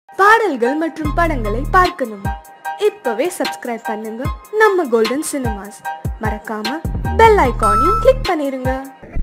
பாடல்கள் மற்றும் படங்களை பார்க்கணுமா இப்பவே சப்ஸ்கிரைப் பண்ணுங்க நம்ம கோல்டன் சினிமாஸ் மறக்காம பெல் ஐகானையும் கிளிக் பண்ணிருங்க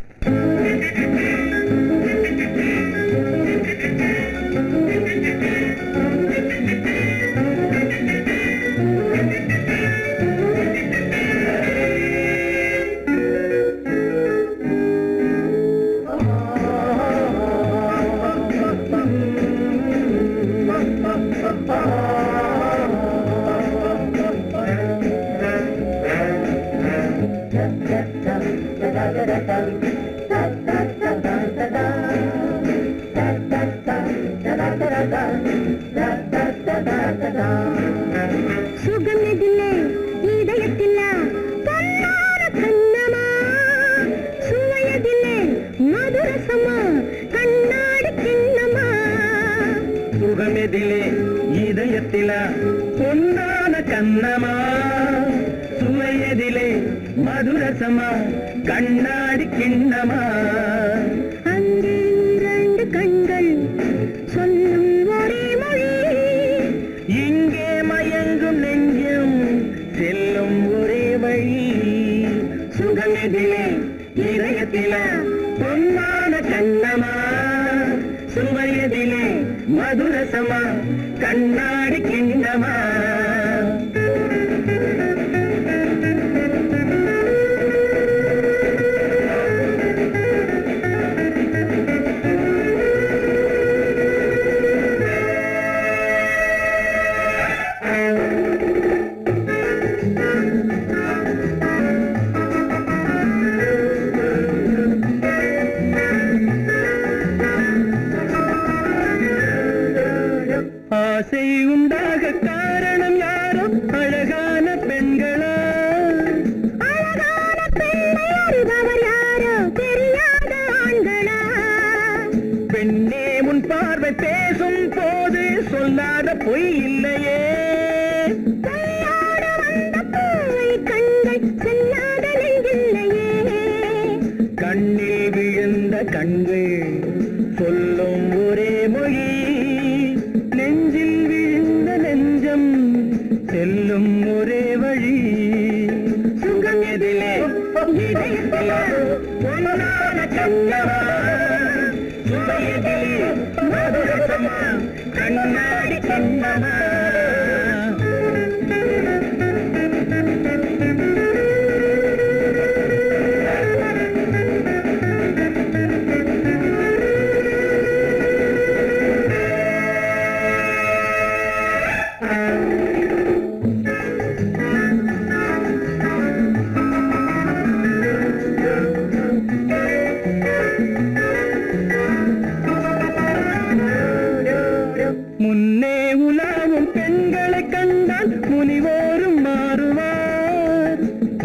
സുഗന്ധത്തിലെ ഹൃദയത്തില്ല പൊന്നാര കണ്ണമാ സുവയതിലെ മധുരസമ കണ്ണാടി കിണ്ണമാ சுகமெதிலே இதயத்தில பொன்னான கண்ணமா சுவையதிலே மதுரசமா கண்ணாடி கிண்ணமா அங்கே இரண்டு கண்கள் சொல்லும் ஒரே மொழி இங்கே மயங்கும் நெஞ்சும் செல்லும் ஒரே வழி சுகமெதிலே இதயத்தில பொன்னான கண்ணமா சுவையதிலே மதுரசமா கண்ணாடி கிண்ணமா ஆசை உண்டாக காரணம் யாரோ அழகான பெண்களா அழகான பெண்ணை அறிபவர் யாரோ தெரியாத ஆண்களா பெண்ணே முன் பார்வை பேசும் போது சொல்லாத பொய் இல்லையே கையாட வந்த பூவை கண்கள் செல்லாத நெஞ்சில்லையே கண்ணில் விழுந்த கண்கள் சொல்லும் ஒரே மொழி நெஞ்சில் விழுந்த நெஞ்சம் செல்லும் ஒரே வழி சுகம் எதிலே இதயத்திலே பொன்னான கண்ணவா சுவையதிலே மதுரசமா கண்ணாடி கண்ணவா முன்னே உலாவும் பெண்களை கண்டால் முனிவோரும் மாறுவார்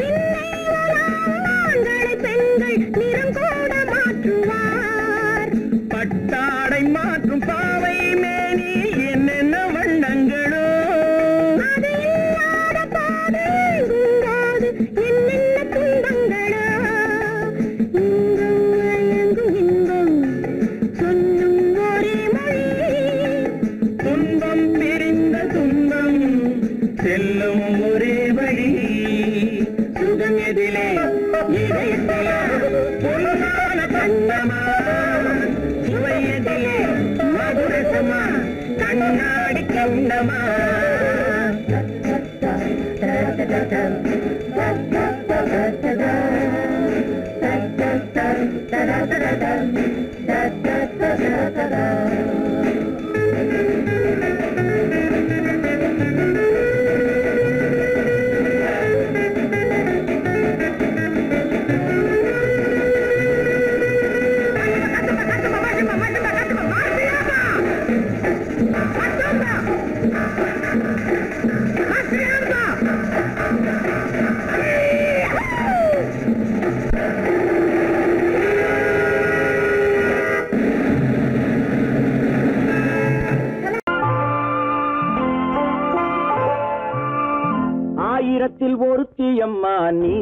ஆண்களை பெண்கள் நிறம் கூட மாற்றுவார் பட்டாடை மாற்றும் பாவை மேனி என்னென்ன வண்ணங்களோ அது இல்லாத பாடு எங்குங்காது என்னென்ன துன்பங்களோ இங்கும் அயங்கும் இன்பம் சொல்லும் ஒரே மொழி துன்பம் பிரிந்த துன்பம் செல்லும் ஒரே வழி சுகம் எதிலே இதயத்திலே பொன்னான கண்ணமா சுவையதிலே மதுரசமா கண்ணாடி கண்ணமா ஆயிரத்தில் ஒருத்தியம்மா நீ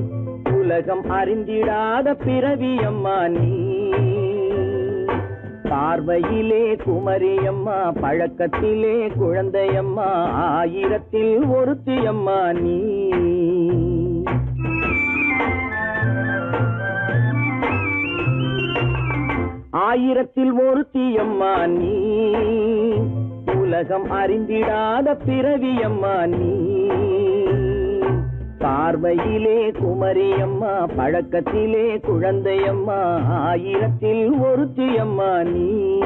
உலகம் அறிந்திடாத பிறவியம்மா நீ பார்வையிலே குமரியம்மா பழக்கத்திலே குழந்தையம்மா ஆயிரத்தில் ஒருத்தியம்மா நீ ஆயிரத்தில் ஒருத்தியம்மா நீ உலகம் அறிந்திடாத பிறவியம்மா நீ பார்வையிலே குமரியம்மா பழக்கத்திலே குழந்தையம்மா ஆயிரத்தில் ஒருத்தியம்மா நீ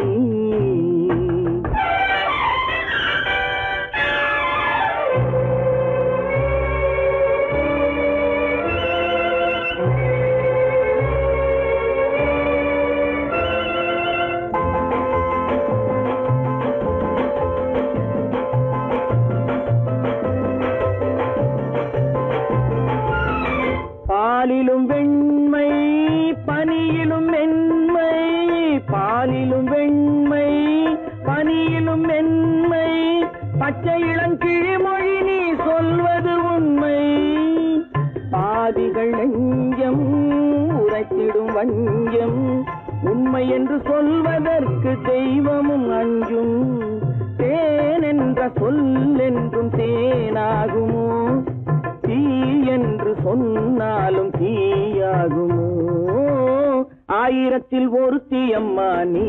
பாலிலும் வெண்மை பனியிலும் மென்மை பாலிலும் வெண்மை பனியிலும் மென்மை பச்சை இளங்கிழிமொழி நீ சொல்வது உண்மை பாதிகள் நெஞ்சம் உரைத்திடும் வஞ்சம் உண்மை என்று சொல்வதற்கு தெய்வமும் அஞ்சும் தேன் என்ற சொல் என்றும் தேனாகுமோ தீ என்று சொன்னாலும் தீயாகுமோ ஆயிரத்தில் ஒருத்தி அம்மா நீ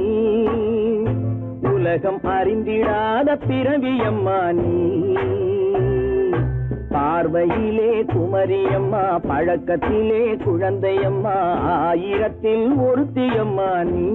உலகம் அறிந்திடாத பிறவி அம்மா நீ பார்வையிலே குமரியம்மா பழக்கத்திலே குழந்தையம்மா ஆயிரத்தில் ஒருத்தி அம்மா நீ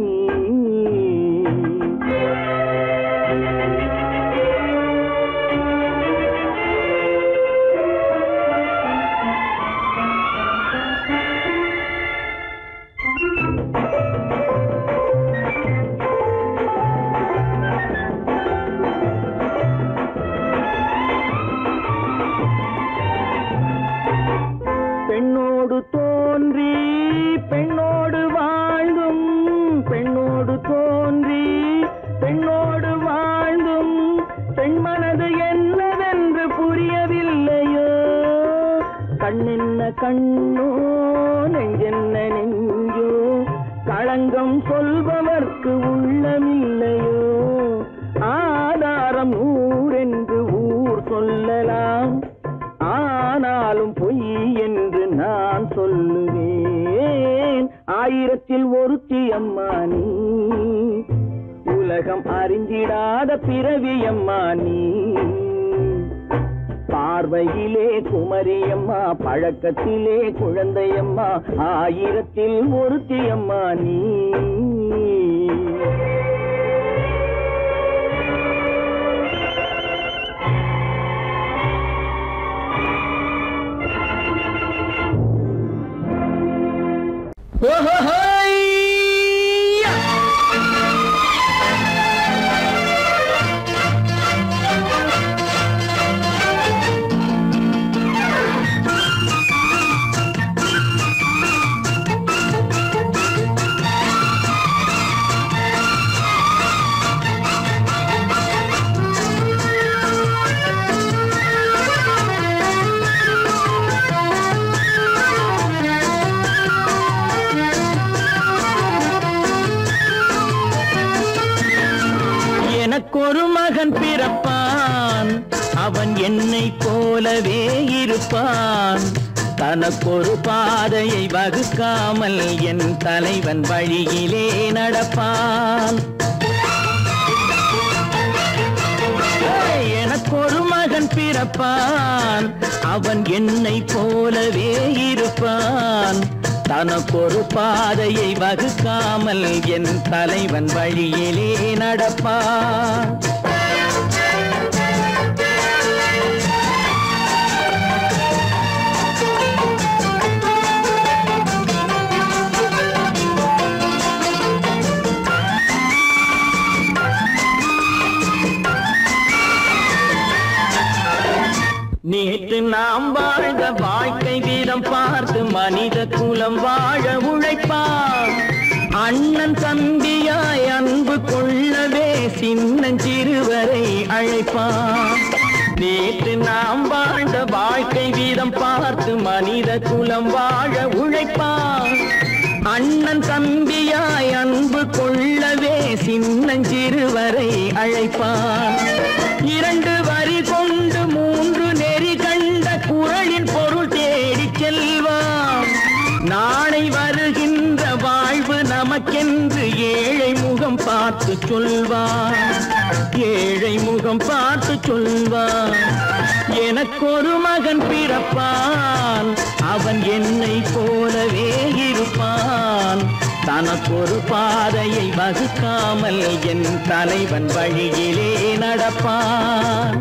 பெண்ணோடு தோன்றி பெண்ணோடு வாழ்ந்தும் பெண்ணோடு தோன்றி பெண்ணோடு வாழ்ந்தும் பெண் மனது என்னவென்று புரியவில்லையோ கண்ணென்ன கண்ணோ நெஞ்சென்ன நெஞ்சோ களங்கம் சொல்பவர்க்கு உள்ளமில்லையோ ஆதாரம் நூறென்று ஊர் சொல்லலாம் ஆனாலும் பொய் என்று நான் சொல்லுவேன் ஆயிரத்தில் ஒருத்தி அம்மா நீ உலகம் அறிந்திடாத பிறவி அம்மா நீ பார்வையிலே குமரியம்மா பழக்கத்திலே குழந்தையம்மா ஆயிரத்தில் ஒருத்தி அம்மா நீ எனக்கொரு மகன் பிறப்பான் அவன் என்னை போலவே இருப்பான் தனக்கொரு பாதையை வகுக்காமல் என் தலைவன் வழியிலே நடப்பான் ஏய், எனக்கொரு மகன் பிறப்பான் அவன் என்னை போலவே இருப்பான் தனக்கொரு பாதையை வகுக்காமல் என் தலைவன் வழியிலே நடப்பான் நேற்று நாம் வாழ்ந்த வாழ்க்கை வீதம் பார்த்து மனித குலம் வாழ உழைப்பான் அண்ணன் தம்பியாய் அன்பு கொள்ளவே சின்னஞ்சிறுவரை அழைப்பான் நேற்று நாம் வாழ்ந்த வாழ்க்கை வீதம் பார்த்து மனித குலம் வாழ உழைப்பான் அண்ணன் தம்பியாய் அன்பு கொள்ளவே சின்னஞ்சிறுவரை அழைப்பான் இரண்டு வரி கொண்டு மூன்று நெறி கண்ட குரலின் பொருள் தேடிச் செல்வான் நாளை வருகின்ற வாழ்வு நமக்கென்று ஏழை முகம் பார்த்து சொல்வான் ஏழை முகம் பார்த்து சொல்வான் எனக்கொரு மகன் பிறப்பான் அவன் என்னை போலவே இருப்பான் தனக்கொரு பாதையை வகுக்காமல் என் தலைவன் வழியிலே நடப்பான்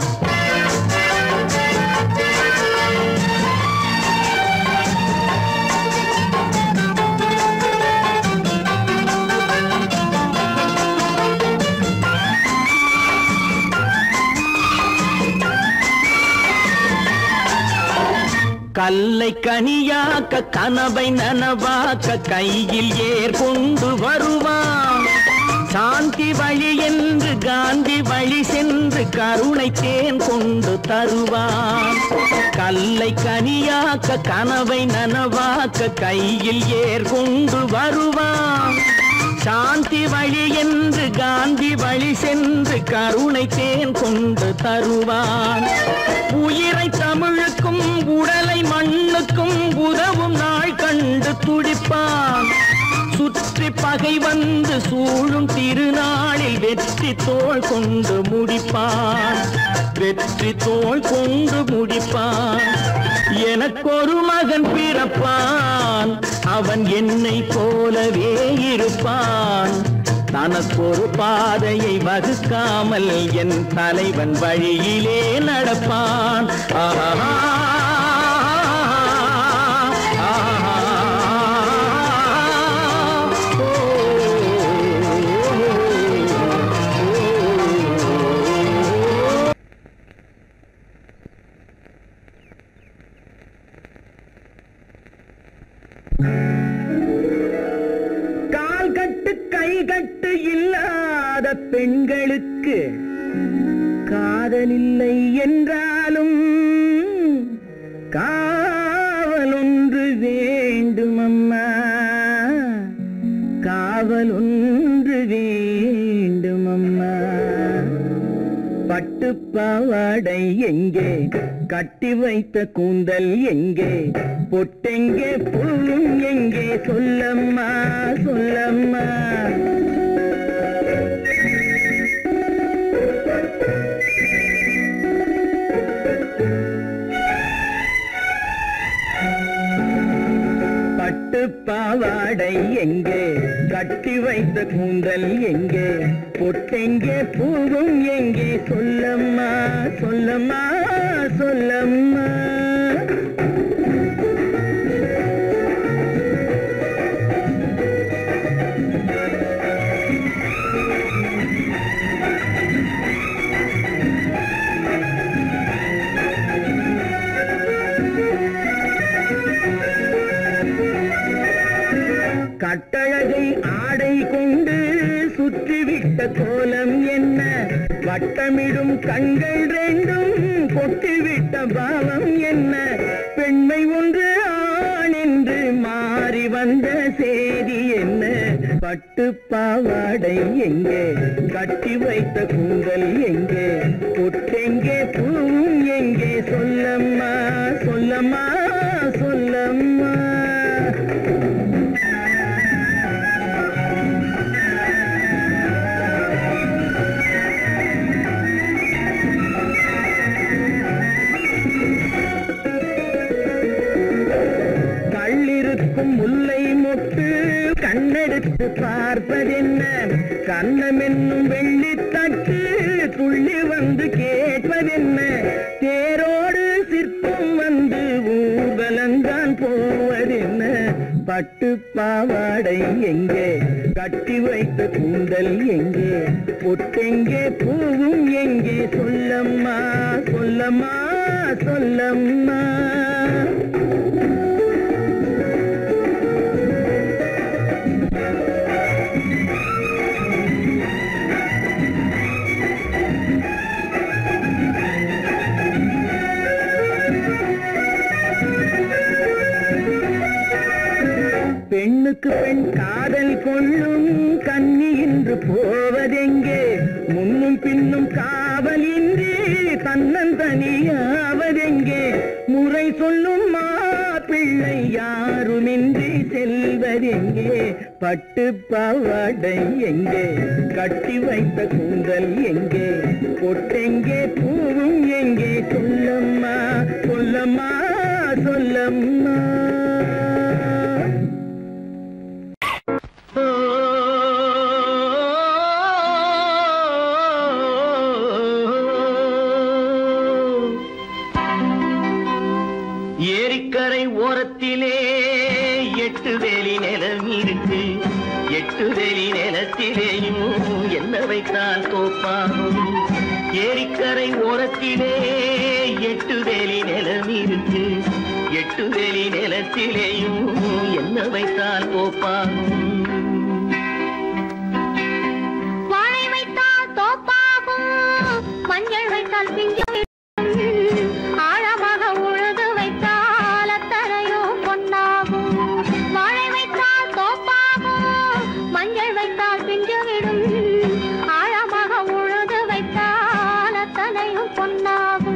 கல்லை கனியாக்க கனவை நனவாக்க கையில் ஏர் கொண்டு வருவான் சாந்தி வழி என்று காந்தி வழி சென்று கருணை தேன் கொண்டு தருவான் கல்லை கனியாக்க கனவை நனவாக்க கையில் ஏர் கொண்டு வருவான் சாந்தி வழி என்று காந்தி வழி சென்று கருணை தேன் கொண்டு தருவான் உயிரை தமிழுக்கும் உடலை மண்ணுக்கும் உதவும் நாள் கண்டு துடிப்பான் சுற்றி பகை வந்து சூழும் திருநாளில் வெற்றி தோள் கொண்டு முடிப்பான் வெற்றி தோள் கொண்டு முடிப்பான் எனக்கொரு மகன் பிறப்பான் அவன் என்னை போலவே இருப்பான் தனக்கொரு பாதையை வகுக்காமல் என் தலைவன் வழியிலே நடப்பான் ஆஹா கால் கட்டு கை கட்டு இல்லாத பெண்களுக்கு காதலில்லை என்றாலும் காவல் ஒன்று வேண்டும் அம்மா காவல் ஒன்று வேண்டும் அம்மா பட்டு பாவாடை எங்கே கட்டி வைத்த கூந்தல் எங்கே பொட்டெங்கே புல்லும் எங்கே சொல்லம்மா சொல்லம்மா பட்டு பாவாடை எங்கே கட்டி வைத்த கூந்தல் எங்கே பொட்டெங்கே பூவும் எங்கே சொல்லம்மா சொல்லம்மா சொல்லம்மா கட்டழகை ஆடை கொண்டு சுற்றிவிட்ட கோலம் என்ன வட்டமிடும் கண்கள் ரெண்டும் கொட்டிவிட்ட பாவம் என்ன பெண்மை ஒன்று ஆண் என்று மாறி வந்த செய்தி என்ன பட்டு பாவாடை எங்கே கட்டி வைத்த கூந்தல் எங்கே பொட்டெங்கே பூவும் எங்கே சொல்லம்மா சொல்லம்மா சொல்லம்மா கள்ளிருக்கும் முல்லை மொட்டு கண்ணெடுத்து பார்ப்பதென்ன கண்ணமென்னும் வெள்ளித்தட்டு துள்ளி வந்து கேட்பதென்ன தேரோடு சிற்பம் வந்து ஊர்வலந்தான் போவதென்ன பட்டு பாவாடை எங்கே கட்டி வைத்த கூந்தல் எங்கே பொட்டெங்கே பூவும் எங்கே சொல்லம்மா சொல்லம்மா சொல்லம்மா பெண்ணுக்கு கண்ணுக்கு பெண் காதல் கொள்ளும் கண்ணி இன்று போவதெங்கே முன்னும் பின்னும் காவலின்றி தன்னந்தனியாவதெங்கே முறை சொல்லும் மாப்பிள்ளை யாருமின்றி செல்வதெங்கே பட்டு பாவாடை எங்கே கட்டி வைத்த கூந்தல் எங்கே பொட்டெங்கே பூவும் எங்கே சொல்லம்மா சொல்லம்மா சொல்லம்மா ஏரிக்கரை ஓரத்திலே எட்டு வேலி நிலம் இருக்கு எட்டு வேலி நிலத்திலேயும் என்ன வைத்தால் தோப்பாகும் ஏரிக்கரை ஓரத்திலே எட்டு வேலி நிலம் இருக்கு எட்டு வேலி நிலத்திலேயும் என்ன வைத்தால் தோப்பாகும் வாழை வைத்தால் தோப்பாகும் மஞ்சள் வைத்தால் பிஞ்சு ஆழமாக உழுது வைத்தால் அத்தனையோ பொன்னாகும் வாழை வைத்தால் தோப்பாகும் மஞ்சள் வைத்தால் பிஞ்சு விடும் ஆழமாக உழுது வைத்தால் அத்தனையும் பொன்னாகும்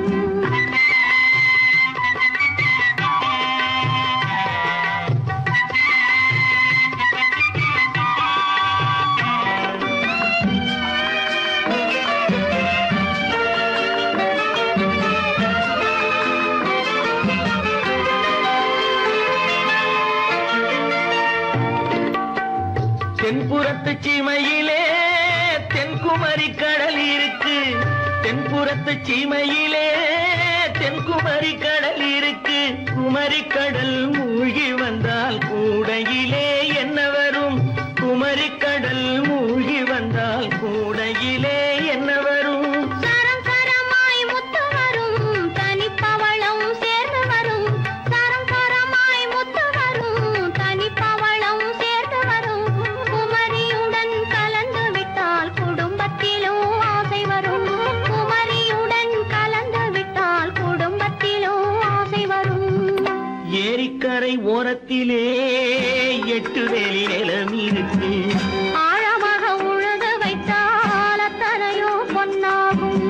தென்புறத்து சீமையிலே தென்குமரி கடல் இருக்கு தென்புறத்து சீமையிலே தென்குமரி கடல் இருக்கு குமரி கடல் மூழ்கி வந்தால் கூடையிலே என்ன வரும் குமரி கடல் மூழ்கி வந்தால் கூடையிலே என்ன வரும் சரம் சரமாய் முத்து வரும் தனிப்பவளம் சேர்ந்து வரும் சரம் சரமாய் முத்து வரும் தனிப்பவளம் சேர்ந்து வரும் குமரியுடன் கலந்து விட்டால் குடும்பத்திலும் ஆசை வரும் குமரியுடன் கலந்து விட்டால் குடும்பத்திலும் ஆசை வரும் ஏரிக்கரை ஓரத்திலே எட்டு வேலி நிலம் இருக்கு ஆழமாக உழுது வைத்தால் அத்தனையோ பொன்னாகும்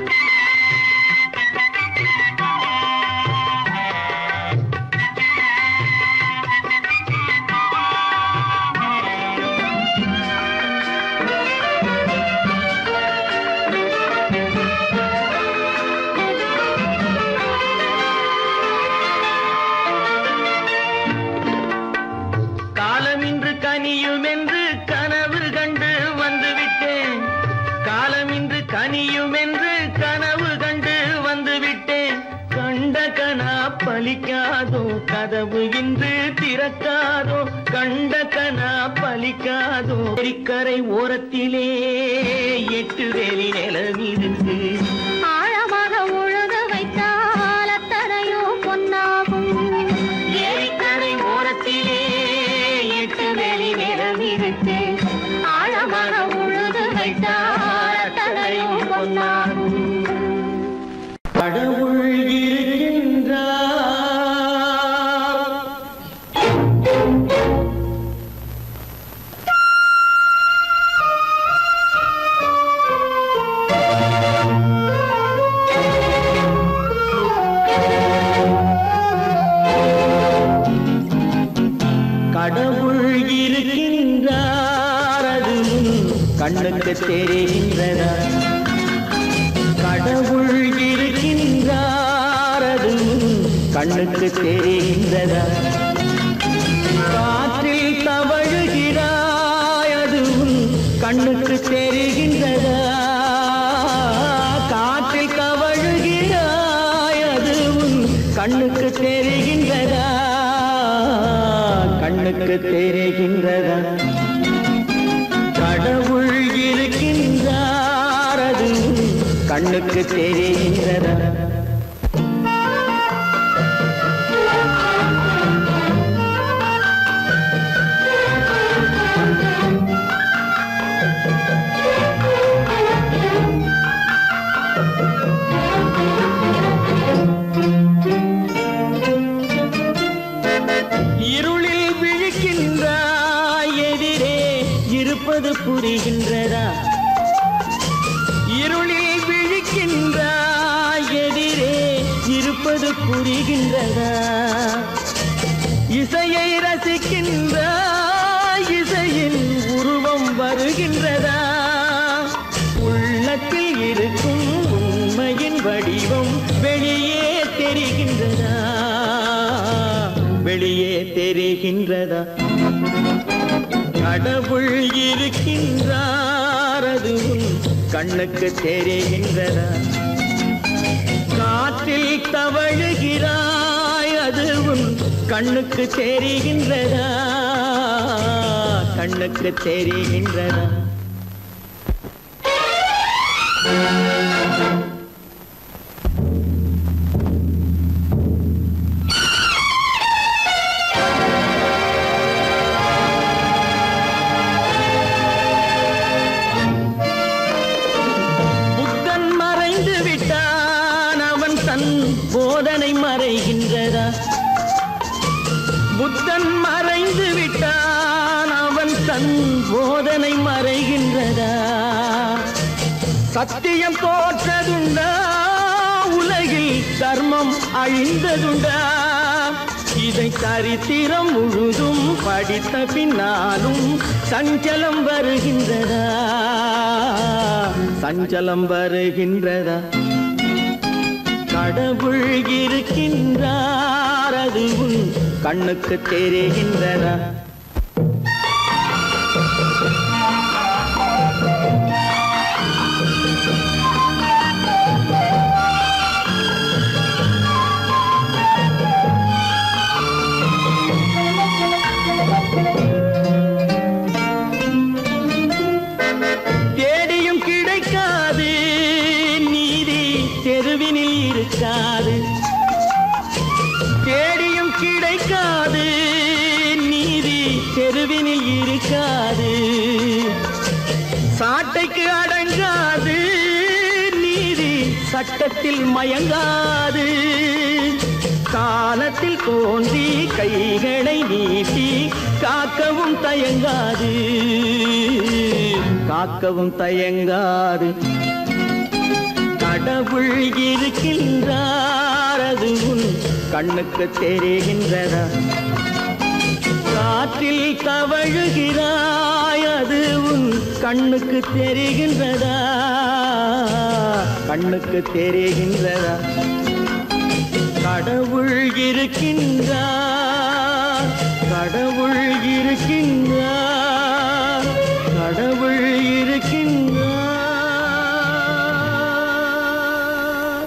காலம் இன்று கனியும் என்று கனவு கண்டு வந்துவிட்டேன் காலம் இன்று கனியும் என்று கனவு கண்டு வந்துவிட்டேன் கண்ட கனா பலிக்காதோ கதவு இன்று திறக்காதோ கண்ட கனா பலிக்காதோ ஏரிக்கரை ஓரத்திலே எட்டு வேலி நிலவிருக்கு ஆழமாக உழுது வைத்தால் அத்தனையோ பொன்னாகும் ஏரிக்கரை ஓரத்திலே எட்டு வேலி நிலவிருக்கு ஆழமாக உழுது வைத்தால் அத்தனையோ பொன்னாகும் கடவுள் இருக்கின்றார் கடவுள் இருக்கின்றார் அது கண்ணுக்கு தெரிகின்றதா கடவுள் இருக்கின்றார் அது கண்ணுக்கு தெரிகின்றதா காற்றில் தவழுகிறாய் அதுவும் கண்ணுக்கு தெரிகின்றதா காற்றில் தவழுகிறாய் அதுவும் கண்ணுக்கு தெரிகின்றதா கண்ணுக்கு தெரிகின்றதா கடவுள் இருக்கின்றார் அது கண்ணுக்கு தெரிகின்றதா இருளில் விழிக்கின்றார் புரிகின்றதா இருளில் விழிக்கின்றாய் எதிரே இருப்பது புரிகின்றதா இசையை ரசிக்கின்றாய் இசையின் உருவம் வருகின்றதா உள்ளத்தில் இருக்கும் உண்மையின் வடிவம் வெளியே தெரிகின்றதா வெளியே தெரிகின்றதா கடவுள் இருக்கின்றார் அது உன் கண்ணுக்கு தெரிகின்றதா காற்றில் தவழுகிறாய் அது உன் கண்ணுக்கு தெரிகின்றதா கண்ணுக்கு தெரிகின்றதா புத்தன் மறைந்து விட்டான் அவன் தன் போதனை மறைகின்றதா புத்தன் மறைந்து விட்டான் அவன் தன் போதனை மறைகின்றதா சத்தியம் தோற்றதுண்டா உலகில் தர்மம் அழிந்ததுண்டா இதை சரித்திரம் முழுதும் படித்த பின்னாலும் சஞ்சலம் வருகின்றதா சஞ்சலம் வருகின்றதா கடவுள் இருக்கின்றார் அது உன் கண்ணுக்கு தெரிகின்றதா தேடியும் கிடைக்காது நீதி தெருவினில் இருக்காது தேடியும் கிடைக்காது நீதி தெருவினில் இருக்காது சாட்டைக்கு அடங்காது நீதி சட்டத்தில் மயங்காது காலத்தில் தோன்றி கைகளை நீட்டி காக்கவும் தயங்காது காக்கவும் தயங்காது கடவுள் இருக்கின்றார் அது உன் கண்ணுக்கு தெரிகின்றதா காற்றில் தவழுகிறாய் அது உன் கண்ணுக்கு தெரிகின்றதா கண்ணுக்கு தெரிகின்றதா கடவுள் இருக்கின்றார் கடவுள் இருக்கின்றார் கடவுள் இருக்கின்றார்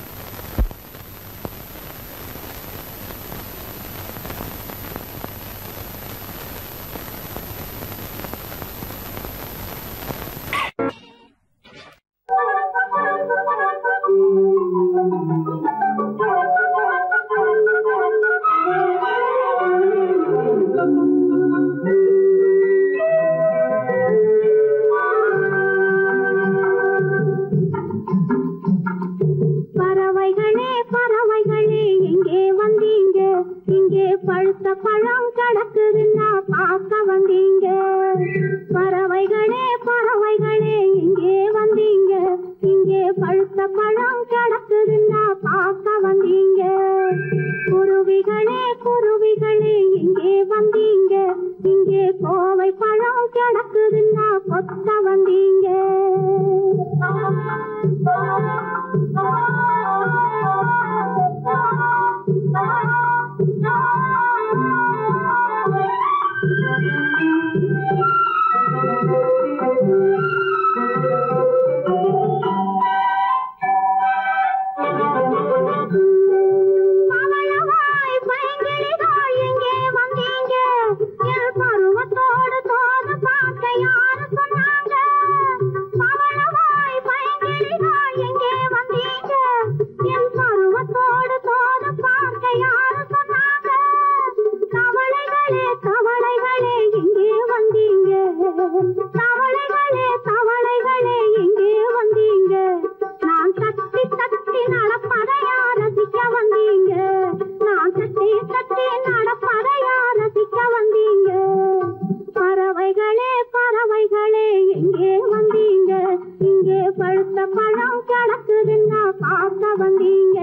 பறவைகளே பறவைகளே எங்கே வந்தீங்க இங்கே பழுத்த பழம் கிடக்குதுன்னா பார்க்க வந்தீங்க பறவைகளே பறவைகளே எங்கே வந்தீங்க இங்கே பழுத்த பழம் கிடக்குதுன்னா பார்க்க வந்தீங்க குருவிகளே குருவிகளே எங்கே வந்தீங்க இங்கே கோவை பழம் கிடக்குதுன்னா கொத்த வந்தீங்க பவளவாய் பைங்கிளிகள் எங்கே வந்தீங்க என் பருவத்தோடு தோது பார்க்க யாரு சொன்னாங்க பவளவாய் பைங்கிளிகள் எங்கே வந்தீங்க என் பருவத்தோடு தோது பார்க்க யாரு சொன்னாங்க கவலைகளே கவலைகளே எங்கே வந்தீங்க கவலைகளே கவலைகளே எங்கே வந்தீங்க நான் தட்டி தட்டி நடப்பதையா ரசிக்க வந்தீங்க நான் தட்டி தட்டி நடப்பதையா ரசிக்க வந்தீங்க பறவைகளே பறவைகளே பார்க்க வந்தீங்க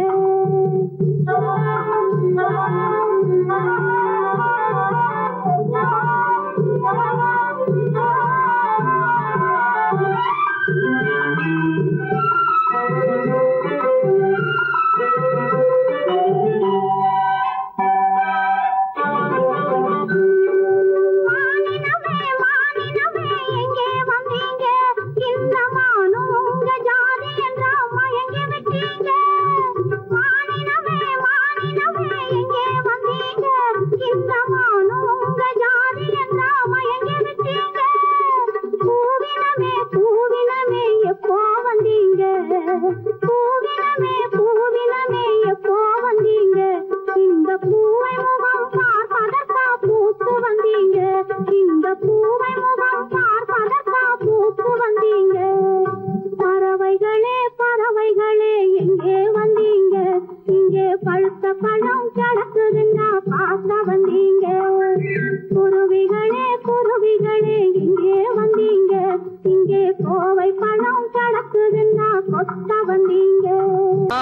மானினமே மானினமே எங்கே வந்தீங்க இந்த மானும் உங்க ஜாதி என்றா மயங்கி விட்டீங்க மானினமே மானினமே எங்கே வந்தீங்க இந்த மானும் உங்க ஜாதி என்றா மயங்கி விட்டீங்க பூவினமே பூவினமே எப்போ வந்தீங்க பூவினமே பூவினமே எப்போ வந்தீங்க இந்த பூவை முகம் பார்ப்பதற்கா பூத்து வந்தீங்க இந்த பூவை முகம் பார்ப்பதற்கா பூத்து வந்தீங்க பறவைகளே பறவைகளே எங்கே வந்தீங்க இங்கே பழுத்த பழம் கிடக்குதுன்னா பார்க்க வந்தீங்க குருவிகளே குருவிகளே எங்கே வந்தீங்க இங்கே கோவை பழம் கிடக்குதுன்னா கொத்த வந்தீங்க ஆ,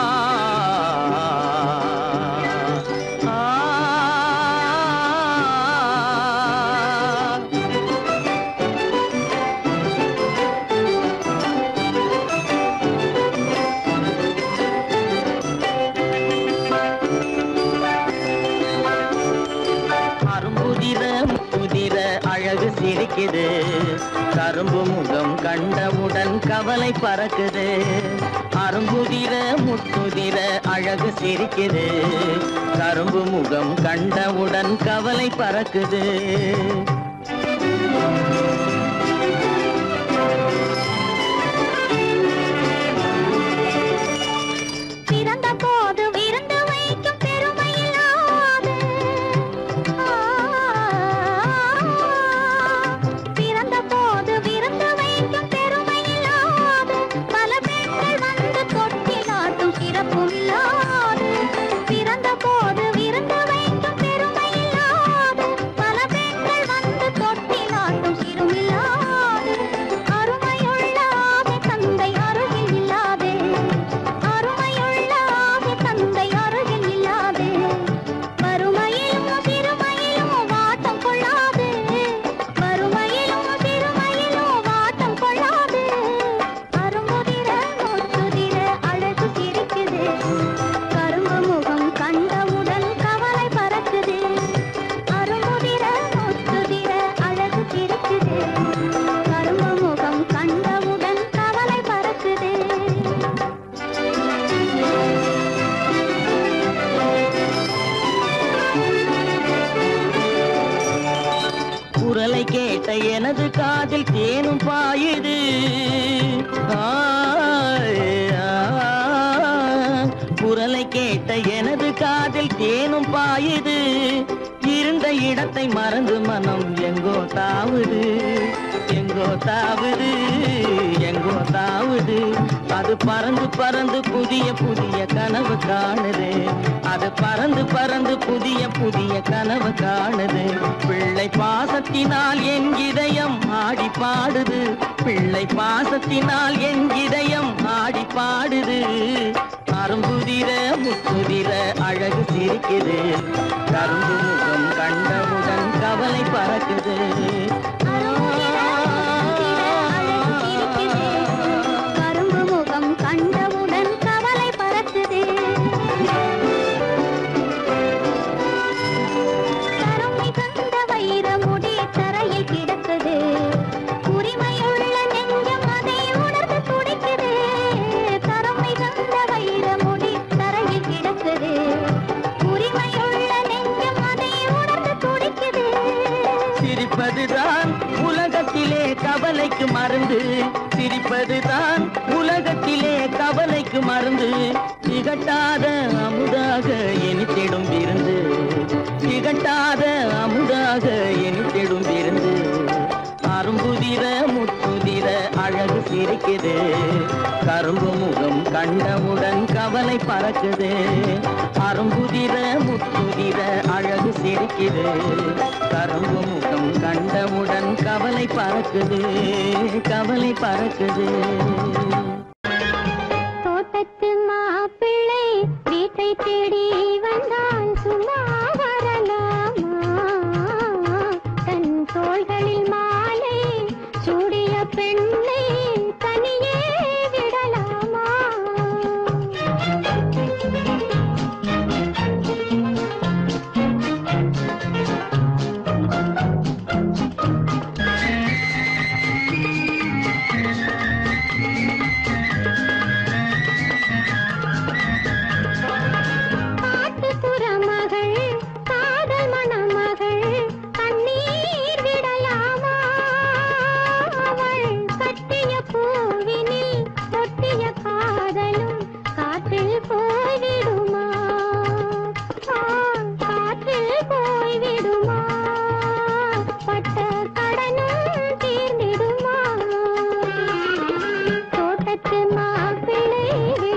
ஆ, ஆ. அரும்புதிர முதிர அழகு சிரிக்குது கரும்பு முகம் கண்டவுடன் கவலை பறக்குது அரும்புதிர முத்துதிர அழகு சிரிக்குது கரும்பு முகம் கண்டவுடன் கவலை பறக்குது பிறந்த போது விருந்து வைக்கும் பெருமையில்லாது பிறந்த போது விருந்து வைக்கும் பெருமையில்லாது பல பெண்கள் வந்து தொட்டிலாட்டும் சிறப்பும் இல்லாது பிறந்த போது விருந்து வைக்கும் பெருமையில்லாது பல பெண்கள் வந்து தொட்டிலாட்டும் சிறுமில்லாது அருமையுள்ள ஆவி தந்தை அருகில் இல்லாதே அருமையுள்ள ஆவி தந்தை அருகில் இல்லாதே வறுமையிலும் சிறுமையிலும் வாட்டம் கொள்ளாது வறுமையிலும் சிறுமையிலும் வாட்டம் கொள்ளாது அருமுதிர முத்துதிர அழகு சிரிக்குது கரும்பு முகம் கண்டவுடன் கவலை பறக்குது அருமுதிர முத்துதிர அழகு சிரிக்குது கரும்பு முகம் கண்டவுடன் கவலை பறக்குது குரலை கேட்ட எனது காதில் தேனும் பாயுது ஆய், ஆ. குரலை கேட்ட எனது காதில் தேனும் பாயுது இருந்த இடத்தை மறந்து மனம் எங்கோ தாவுது எங்கோ தாவுது எங்கோ தாவுது அது பறந்து பறந்து புதிய புதிய கனவு காணுது அது பறந்து பறந்து புதிய புதிய கனவு காணுது பிள்ளை பாசத்தினால் என் இதயம் ஆடி பாடுது பிள்ளை பாசத்தினால் என் இதயம் ஆடி பாடுது அரும்புதிர முத்துதிர அழகு சிரிக்குது கரும்பு முகம் கண்டவுடன் கவலை பறக்குது கரும்பு முகம் கண்டவுடன் கவலை பறக்குது கருமை கண்ட வைர முடி தரையில் கிடக்குது உரிமையுள்ள நெஞ்சம் அதை உணர்ந்து துடிக்குது கருமை கண்ட வைர முடி தரையில் கிடக்குது உரிமையுள்ள நெஞ்சம் அதை உணர்ந்து துடிக்குது சிரிப்பதுதான் உலகத்திலே கவலைக்கு மருந்து சிரிப்பதுதான் உலகத்திலே கவலைக்கு மருந்து திகட்டாத அமுதாக இனித்திடும் விருந்து திகட்டாத அமுதாக இனித்திடும் விருந்து அரும்புதிர முத்துதிர அழகு சிரிக்குது கரும்பு முகம் கண்டவுடன் கவலை பறக்குது அரும்புதிர முத்துதிர அழகு சிரிக்குது கரும்பு முகம் கண்டவுடன் கவலை பறக்குது கவலை பறக்குது தோட்டத்து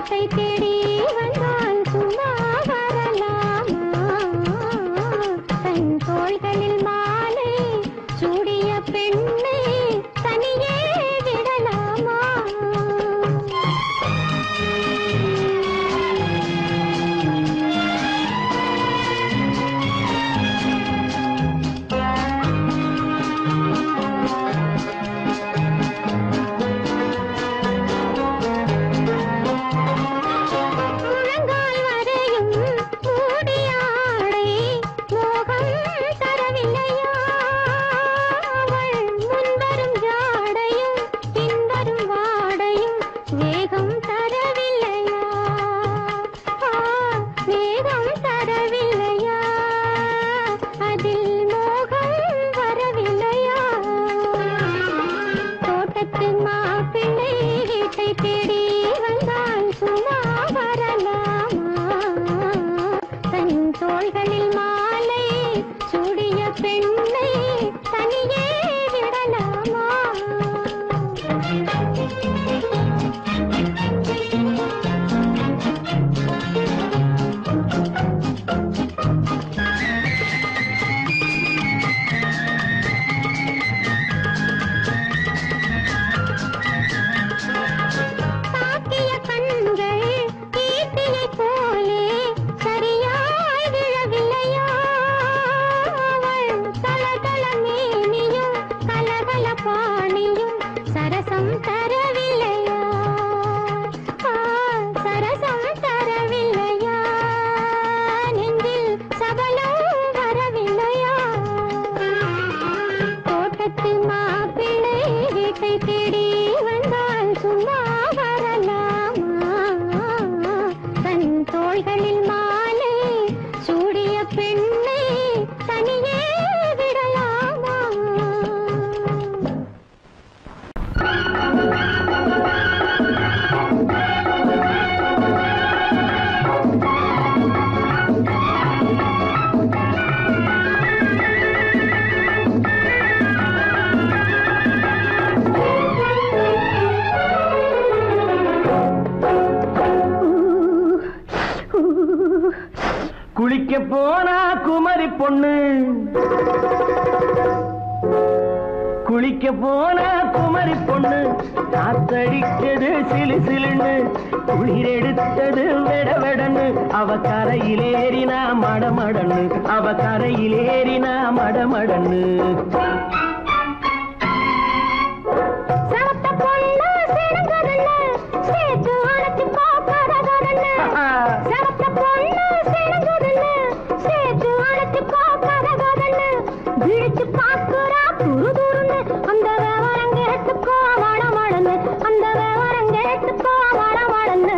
வீட்டை தேடி வந்தால் சும்மா வரலாமா தன் தோள்களில் மாலை சூடிய பெண்ணை தனியே விடலாமா முழங்கால் வரையும் மூடிய ஆடை மோகம் தரவில்லையா அவள் முன்வரும் ஜாடையும் பின்வரும் வாடையும் வேகம் தரவில்லையா ஆ, வேகம் தரவில்லையா அதில் மோகம் வரவில்லையா தோட்டத்து மாப்பிள்ளை வீட்டை தேடி வந்தால் சும்மா வரலாமா தன் தோள்களில் மாலை சூடிய பெண்ணை தனியே விடலாமா தாக்கிய கண்கள் ஈட்டியைப் போலே சரியாய் விழவில்லையா அவள் தளதள மேனியும் கலகல பாணியும் சரசம் தரவில்லையா ஆ, சரசம் தரவில்லையா நெஞ்சில் சபலம் வரவில்லையா தோட்டத்து மாப்பிள்ளை வீட்டை தேடி வந்தால் சும்மா வரலாமா தன் தோள்களில் மாலை சூடிய பெண்ணை தனியே விடலாமா குளிக்க போனா குமரி பொண்ணு குளிக்க போனா குமரி பொண்ணு காத்தடிச்சது சிலு சிலுன்னு குளிர் எடுத்தது வெட வெடன்னு அவ கரையிலேறினா மடமடன்னு அவ கரையிலேறினா மடமடன்னு சவத்த பொண்ணு சிணுங்குதுன்னு, சேத்து அணைச்சு பார்க்காததுன்னு. சவத்த பொண்ணு சிணுங்குதுன்னு, சேத்து அணைச்சு பார்க்காததுன்னு. விழிச்சு பார்க்குறா துரு துருன்னு, அந்த விவரம் கேட்டுக்கோ மடமடன்னு, அந்த விவரம் கேட்டுக்கோ மடமடன்னு.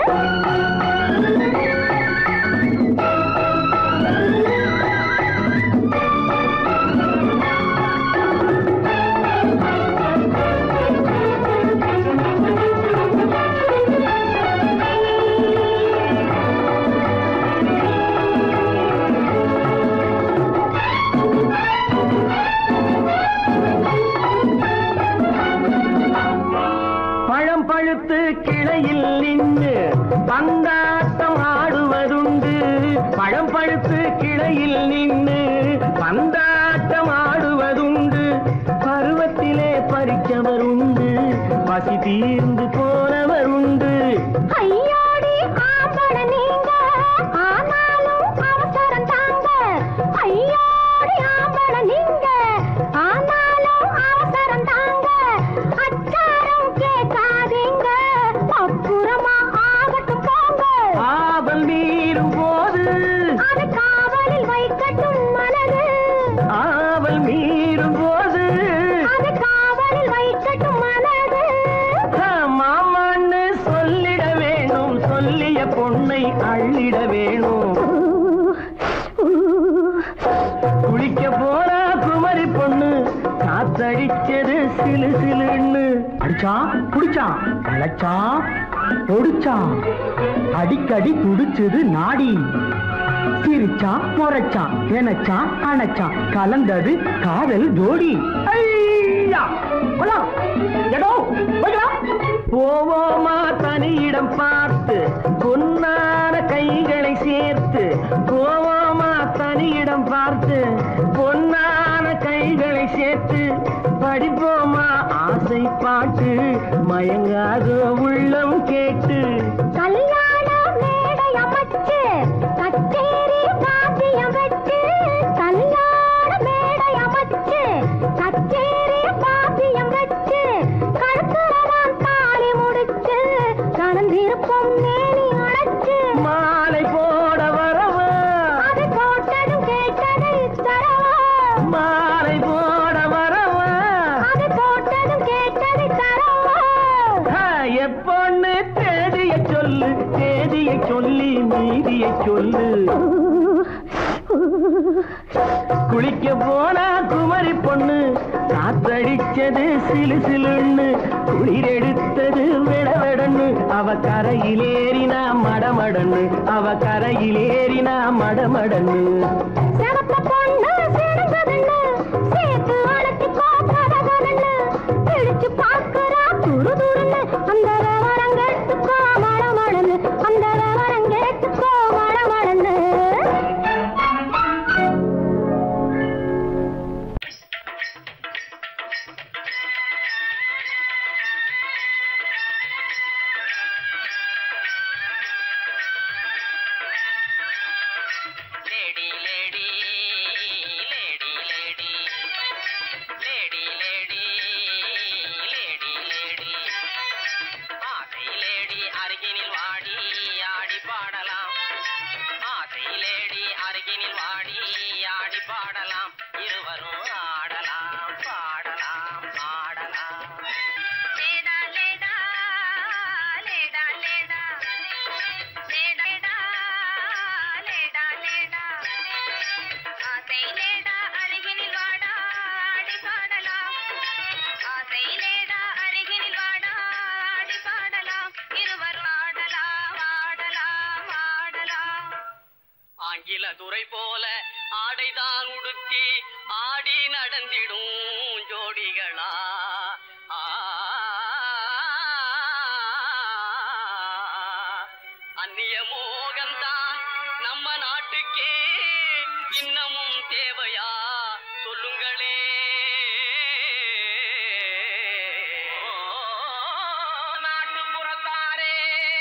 பழம் பழுத்து கிளையில் நின்று பந்தாட்டம் ஆடுவதுண்டு பழம் பழுத்து கிளையில் நின்று பந்தாட்டம் ஆடுவதுண்டு பருவத்திலே பறிச்சவர் உண்டு பசி தீர்ந்து போனவர் உண்டு ஐயோடி ஆம்பட நீங்க ஆனாலும் அவசரம் தாங்க ஐயோடி ஆம்பட நீங்க ஆனாலும் அவசரம் தாங்க அச்சாரம் கேட்காதீங்க அப்புறமா ஆகட்டும் போங்க ஆபல் மீறும் போது அது காவலில் வைக்கட்டும் மனது ஆவல் மீறும் போது அது காவலில் வைக்கட்டும் மனது மாமான்னு சொல்லிட வேணும் சொல்லிய பொண்ணை அள்ளிட வேணும் குளிக்க போறா குமரி பொண்ணு காத்தடிச்சது சிலு சிலுன்னு அடிச்சான் புடிச்சான் அழைச்சான் ஒடிச்சான் அடிக்கடி துடிச்சது நாடி சிரிச்சான் முறைச்சான் நினைச்சான் அணைச்சான் கலந்தது காதல் ஜோடி ஐயா போலாம். எடோ, போய்க்கலாம். போவோமா தனியிடம் பார்த்து பொன்னான கைகளை சேர்த்து போவோமா தனியிடம் பார்த்து பொன்னான கைகளை சேர்த்து படிப்போமா ஆசை பாட்டு மயங்காத உள்ளம் கேட்டு கல்யாண மேடை அமைச்சு கச்சேரி வாத்தியம் வச்சு கல்யாண மேடை அமைச்சு கச்சேரி வாத்தியம் வச்சு கழுத்துறவான் தாலி முடிச்சு கலந்திருப்போம் மேனி அடைச்சு மாலை போட வரவா அது போட்டதும் கேட்டதை தரவா மாலை போட வரவா அது போட்டதும் கேட்டதை தரவா ஆ, எப்பொண்ணு தேதிய சொல்லு தேதியை சொல்லி மீதியை சொல்லு குளிக்க போனா குமரி பொண்ணு காத்தடிச்சது சிலு சிலுன்னு குளிர் எடுத்தது விடவெடன்னு அவ கரையிலேறினா மடமடன்னு அவ கரையிலேறினா மடமடன்னு சிவத்த பொண்ணு சிறந்ததுன்னு சேர்த்து அழைச்சிக்கோ கதகதன்னு பிடிச்சு பார்க்கறா துரு துருன்னு அந்த விவரங்கெடுத்துக்கோ மழமழன்னு அந்த விவரங்கெடுத்துக்கோ மழமழன்னு lady lady lady lady lady lady lady lady ஆசை லேடி அருகினில் வாடி ஆடி பாடலாம் ஆசை லேடி அருகினில் வாடி ஆடி பாடலாம் இருவரும் ஆடலாம் பாடலாம் ஆடலாம் லேடா லேடா லேடா லேடா லேடா லேடா லேடா ஆசை லேடா அருகினில் வாடா ஆடி பாடலாம் ஆசை லேடா அருகினில் வாடா ஆடி பாடலாம் இருவரும் ஆடலாம் ஆடலாம் ஆடலாம் ஆங்கில துறை போல ஆடைதான் உடுத்தி ஆடி நடந்திடும் ஜோடிகளா ஆ. அந்நிய மோகம்தான் நம்ம நாட்டுக்கே இன்னமும் தேவையா சொல்லுங்களே நாட்டுப்புறத்தாரே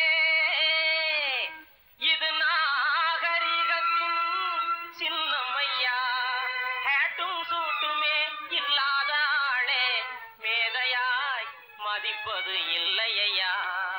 இது நாகரிகத்தின் சின்னம்மையா ஹேட்டும் சூட்டுமே இல்லாத ஆளே மேதையாய் மதிப்பது இல்லையா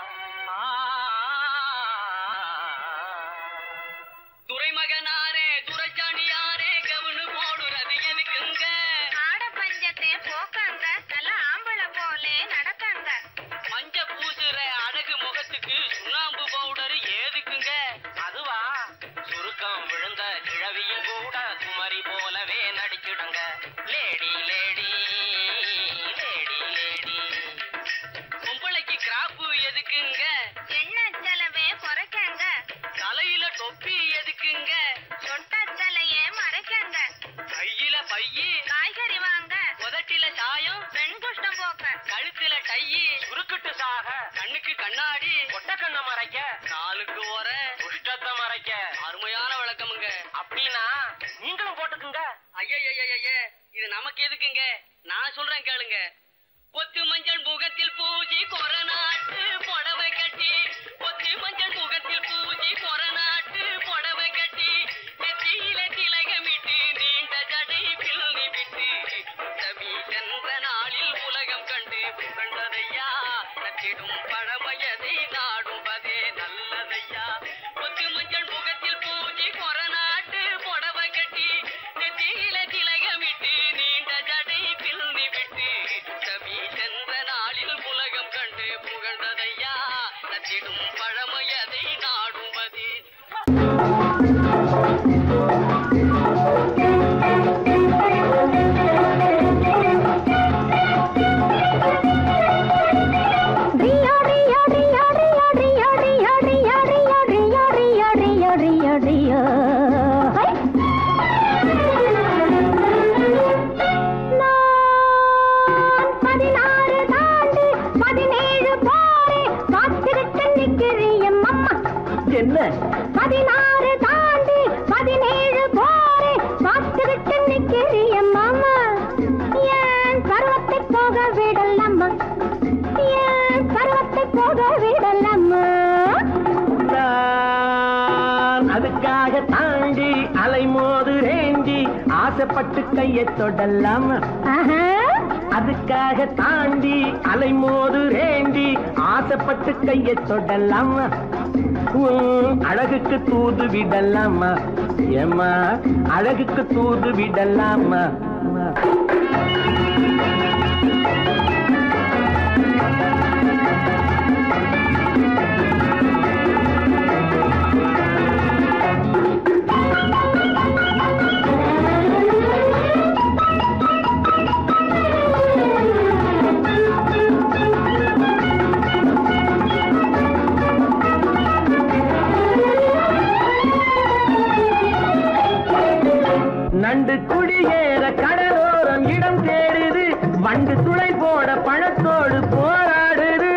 துறைமகனாரே துரைச்சாணியாரே கவுனு போடுறது எதுக்குங்க ஆட பஞ்சத்தை போக்கங்க நல்ல ஆம்பளை போலே நடக்கங்க மஞ்ச பூசுற அழகு முகத்துக்கு சுண்ணாம்பு பவுடர் ஏதுக்குங்க அதுவா சுருக்கம் விழுந்த கிழவியும் கூட குமரி போலவே நடிச்சிடுங்க லேடி லேடி லேடி லேடி பொம்பளைக்கு கிராப்பு எதுக்குங்க எண்ணெய் செலவே குறைக்கங்க தலையில தொப்பி எதுக்குங்க சொட்ட தலையே மறைக்கங்க கையில பையி காய்கறி வாங்க உதட்டில சாயம் பெண் குஷ்டம் போக்க கழுத்துல டையி சுருக்கிட்டு சாக கண்ணுக்கு கண்ணாடி ஒட்ட கண்ண மறைக்க காலுக்கு ஓர குஷ்டத்தை மறைக்க அருமையான விளக்கமுங்க அப்படின்னா நீங்களும் போட்டுக்குங்க ஐயய்யய்ய இது நமக்கு எதுக்குங்க நான் சொல்றேன் கேளுங்க பொத்து மஞ்சள் முகத்தில் பூஜை கொரநாட்டு புடவை கட்டி பொத்து மஞ்சள் முகத்தில் பூஜை கொரநாட்டு புடவை கட்டி நெத்தியில திலகமிட்டு நீண்ட ஜடை பில்லி விட்டு ரவி சென்ற நாளில் உலகம் கண்டு புகழ்ந்ததையா நச்சிடும் பழமையதை நாடும்பதே நல்லதையா பொத்து மஞ்சள் முகத்தில் பூஜை கொரநாட்டு புடவை கட்டி நெத்தியில திலகமிட்டு நீண்ட ஜடை பில்லி விட்டு ரவி சென்ற நாளில் உலகம் கண்டு புகழ்ந்ததையா நச்சிடும் பழமையதை நாடும்பதே ரியோ ரியோ ரியோ ரியோ ரியோ ரியோ ரியோ ரியோ ரியோ ரியோ ரியோ ரியோ ரியோ ஹை நான் பதினாறு என்ன பதினாறு தாண்டி பதினேழு போரே காத்துக்கிட்டு நிக்கிறிய மாமா ஏன் பருவத்தை போக விடலாமா ஏன் பருவத்தை போக விடலாமா நான் அதுக்காக தாண்டி அலைமோது ரேண்டி ஆசைப்பட்டு கையை தொடலாமா ஆஹா. அதுக்காக தாண்டி அலைமோது ரேண்டி ஆசைப்பட்டு கையை தொடலாமா உன் அழகுக்கு தூது விடலாமா ஏம்மா அழகுக்கு தூது விடலாமா நண்டு குடியேற கடலோரம் இடம் தேடுது வண்டு துளை போட பழத்தோடு போராடுது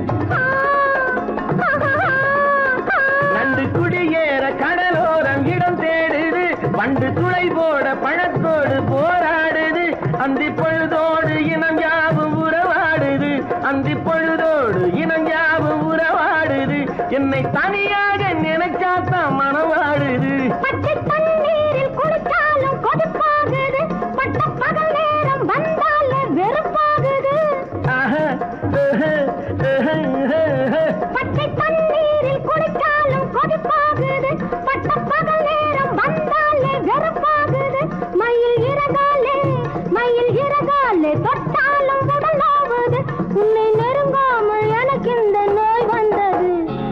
நண்டு குடியேற கடலோரம் இடம் தேடுது வண்டு துளை போட பழத்தோடு போராடுது அந்தி பொழுதோடு இனம் யாவும் உறவாடுது அந்தி பொழுதோடு இனம் யாவும் உறவாடுது என்னை தனியாக நினைச்சாத்தான் மனவாடுது பச்சை தண்ணீரில் குளிச்சாலும் கொதிப்பாகுது பட்ட பகல் நேரம் வந்தாலே வெறுப்பாகுது ஆஹா, ஆஹா, ஆஹா, ஆஹா. பச்சை தண்ணீரில் குளிச்சாலும் கொதிப்பாகுது பட்ட பகல் நேரம் வந்தாலே வெறுப்பாகுது மயில் இறகாலே மயில் இறகாலே தொட்டாலும் உடல் நோவுது உன்னை நெருங்காமல் எனக்கு இந்த நோய் வந்தது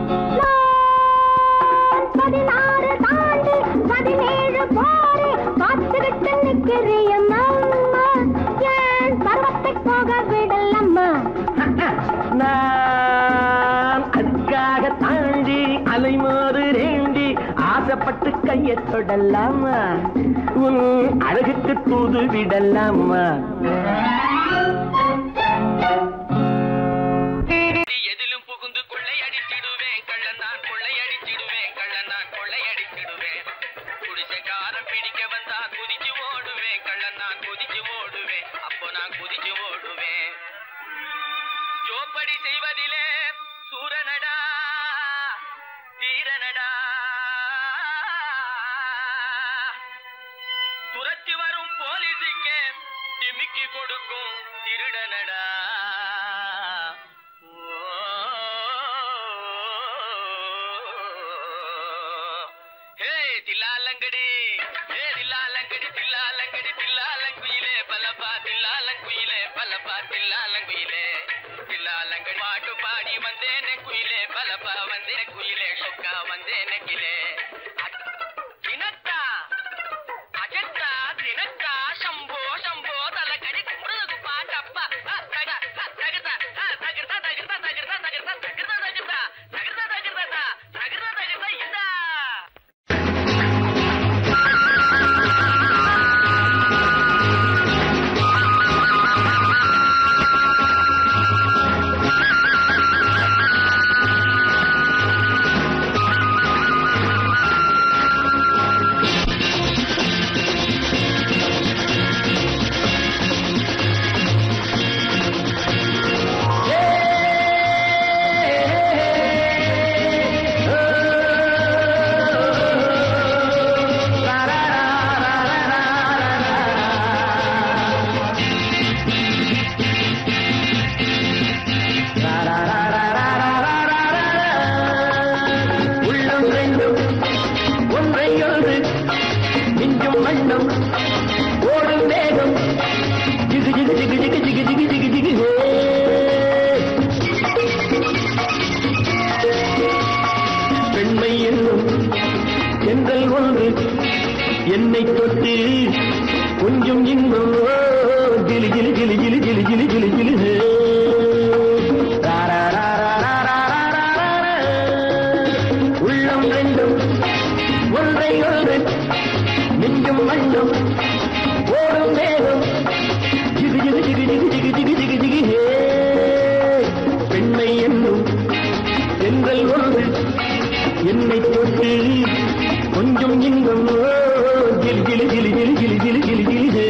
நான் பதினாறு தாண்டி பதினேழு போரே காத்துக்கிட்டு நிக்கிறிய மாமா ஏன் பருவத்தை போக விடலம்மா நான் அதுக்காக தாண்டி அலைமோது ரேண்டி ஆசைப்பட்டு கையை தொடலாமா உன் அழகுக்கு தூது விடலாமா எதிலும் புகுந்து கொள்ளையடிச்சிடுவேன் கள்ளன் நான் கொள்ளையடிச்சிடுவேன் கள்ளன் நான் கொள்ளையடிச்சிடுவேன் குடிசைக்காரன் பிடிக்க வந்தா குதிச்சு ஓடுவேன் கள்ளன் நான் குதிச்சு ஓடுவேன் அப்போ நான் குதிச்சு ஓடுவேன் ஜோப்படி செய்வதிலே சூரனடா தீரனடா துரத்தி வரும் போலீஸுக்கு டிமிக்கி கொடுக்கும் திருடனடா ஹே தில்லாலங்கடி ஹே தில்லாலங்கடி தில்லாலங்கடி தில்லாலங்குயிலே பலப்பா தில்லாலங்குயிலே பலப்பா தில்லாலங்குயிலே தில்லாலங்கடி பாட்டு பாடி வந்தேனே குயிலே பலப்பா வந்தேனே குயிலே சொக்கா வந்தேனே கிலே தினத்தா அஜந்தா தினத்தா சம்போ சம்போ தலக்கடி முருகு பாட்டப்ப தக தகத தகிர்தா தகிர்தா தகிர்தா தகிர்தா தகிர்தா தகிர்தா தகிர்தா தகிர்தா தகிர்தா தகிர்தா இந்தா உள்ளம் ரெண்டும் ஒன்றை ஒன்று மிஞ்சும் வண்ணம் ஓடும் வேகம் ஜிகு ஜிகு ஜிகு ஜிகு ஜிகு ஜிகு ஜிகு ஜிகு ஹே. பெண்மை என்னும் சென்றல் ஒன்று என்னை தொட்டு கொஞ்சம் இன்பம் ஓ, ஜிலி ஜிலி ஜிலி ஜிலி ஜிலி ஜிலி ஜிலி ஜிலி ஹே. ரா, ரா, ரா, ரா, ரா, ரா, ரா, ரா, ரா, ரா. உள்ளம் ரெண்டும் ஒன்றை ஒன்று மிஞ்சும் வண்ணம் ஓடும் வேகம் ஜிகு ஜிகு ஜிகு ஜிகு ஜிகு ஜிகு ஜிகு ஜிகு ஹே பெண்மை என்னும் சென்றல் ஒன்று என்னை என்னை தொட்டு கொஞ்சம் இன்பம் ஓ, ஜிலி ஜிலி ஜிலி ஜிலி ஜிலி ஜிலி ஜிலி ஜிலி ஹே.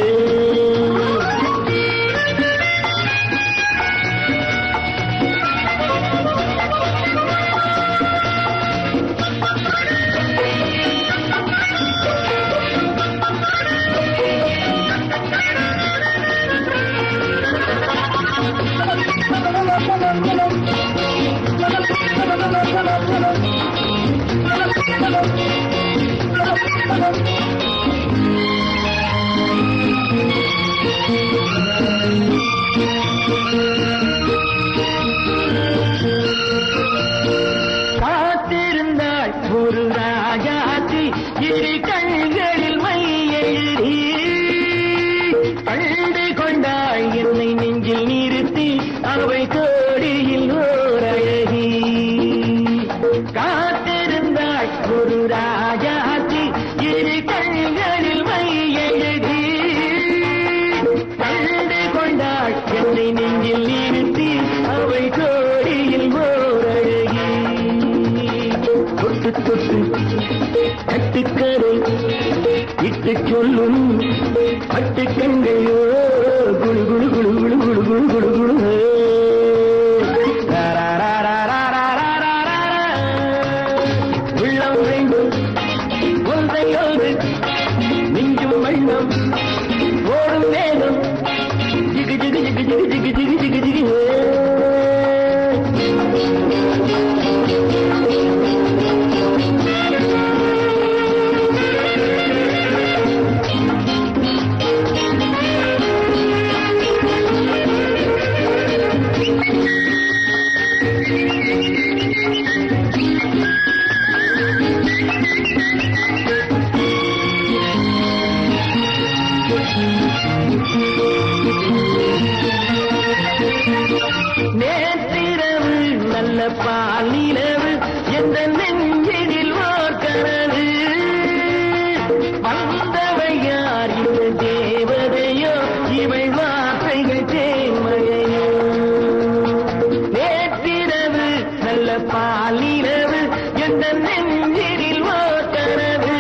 காத்திருந்தாள் ஒரு ராஜாத்தி இரு கண்களில் மை எழுதி கண்டு கொண்டாள் என்னை நெஞ்சில் நிறுத்தி அவை கோடியில் ஓர் அழகி காத்திருந்தாள் ஒரு ராஜாத்தி இரு கண்களில் மை எழுதி கண்டு கொண்டாள் என்னை நெஞ்சில் நிறுத்தி அவை கோடியில் ஓர் அழகி தொட்டு தொட்டு கட்டுக்கரை இட்டு சொல்லும் பட்டு கண்கையோ குழு குழு குழு குழு குழு குழு குழு குழு உள்ளம் வேண்டும் ஒன்றை ஒன்று நெஞ்சும் வண்ணம் ஓடும் வேகம் ஜிகு ஜிகு ஜிகு ஜிகு ஜிகு ஜிகு ஜிகு ஜிகு ஹே. நேற்றிரவு நல்ல பாலிரவு எந்த நெஞ்சினில் ஓர் கனவு வந்தவை யார் இந்த தேவதையோ இவை வார்த்தைகள் தேன்மையோ நேற்றிரவு நல்ல பாலிரவு எந்த நெஞ்சினில் ஓர் கனவு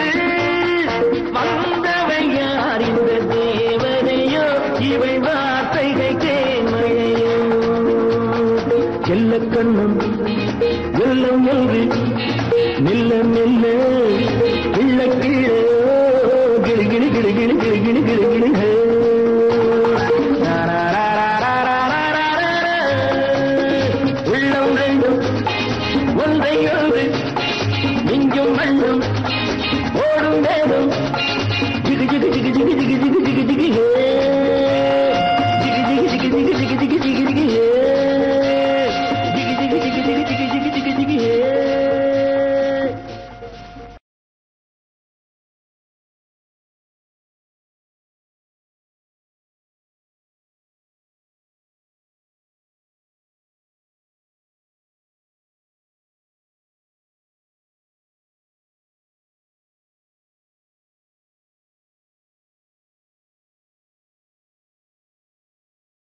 வந்தவை யார் இந்த தேவதையோ இவை வார்த்தைகள் தேன்மையோ செல்ல கண்ணம் வெள்ளம் என்று மெல்ல மெல்ல கிள்ள கீழே கிளி கிளி கிளி கிளி கிளி கிளி கிளி கிளி ஹே. உள்ளம் ரெண்டும் ஒன்றை ஒன்று நெஞ்சும் மண்ணும் ஓடும் வேகம் ஜிகு ஜிகு ஜிகு ஜிகு ஜிகு ஜிகு ஜிகு ஜிகு ஹே ஜிகு ஜிகு ஜிகு ஜிகு ஜிகு ஜிகு ஜிகு ஜிகு ஹே